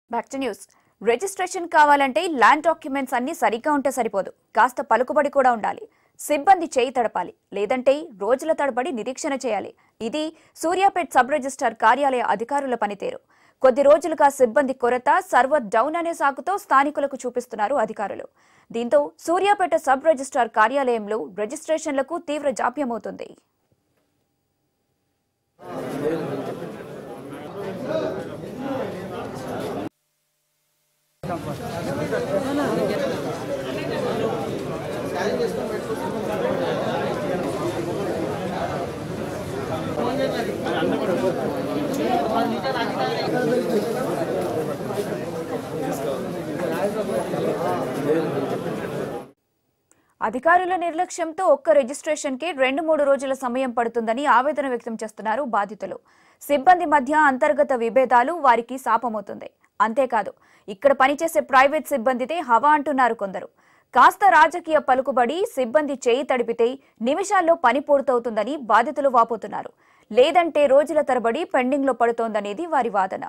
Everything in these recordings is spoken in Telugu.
బ్యాక్ టు న్యూస్ రిజిస్ట్రేషన్ కావాలంటే ల్యాండ్ డాక్యుమెంట్స్ అన్ని సరిగ్గా ఉంటే సరిపోదు కాస్త పలుకుబడి కూడా ఉండాలి సిబ్బంది చేయి తడపాలి లేదంటే రోజుల తడబడి నిరీక్షణ చేయాలి ఇది సూర్యాపేట్ సబ్ రిజిస్టార్ కార్యాలయ అధికారుల పనితీరు కొద్ది రోజులుగా సిబ్బంది కొరత సర్వర్ డౌన్ అనే సాకుతో స్థానికులకు చూపిస్తున్నారు అధికారులు దీంతో సూర్యాపేట సబ్ రిజిస్టార్ కార్యాలయంలో రిజిస్ట్రేషన్లకు తీవ్ర జాప్యమవుతుంది అధికారుల నిర్లక్ష్యంతో ఒక్క రిజిస్ట్రేషన్కి రెండు మూడు రోజుల సమయం పడుతుందని ఆవేదన వ్యక్తం చేస్తున్నారు బాధితులు సిబ్బంది మధ్య అంతర్గత విభేదాలు వారికి శాపమవుతుంది అంతేకాదు ఇక్కడ పనిచేసే ప్రైవేట్ సిబ్బందితే హవా అంటున్నారు కొందరు కాస్త రాజకీయ పలుకుబడి సిబ్బంది చేయి తడిపితే నిమిషాల్లో పని పూర్తవుతుందని బాధితులు వాపోతున్నారు లేదంటే రోజుల తరబడి పెండింగ్లో పడుతోందనేది వారి వాదన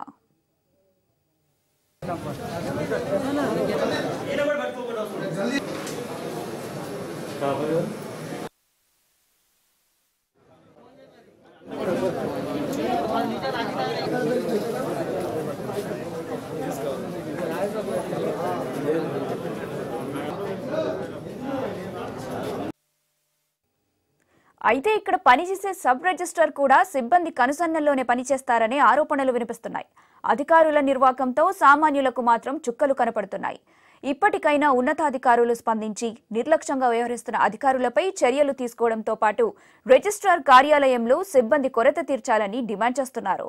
అయితే ఇక్కడ పనిచేసే సబ్ రిజిస్టర్ కూడా సిబ్బంది కనుసన్నల్లోనే పనిచేస్తారనే ఆరోపణలు వినిపిస్తున్నాయి అధికారుల నిర్వాకంతో సామాన్యులకు మాత్రం చుక్కలు కనపడుతున్నాయి ఇప్పటికైనా ఉన్నతాధికారులు స్పందించి నిర్లక్ష్యంగా వ్యవహరిస్తున్న అధికారులపై చర్యలు తీసుకోవడంతో పాటు రిజిస్ట్రార్ కార్యాలయంలో సిబ్బంది కొరత తీర్చాలని డిమాండ్ చేస్తున్నారు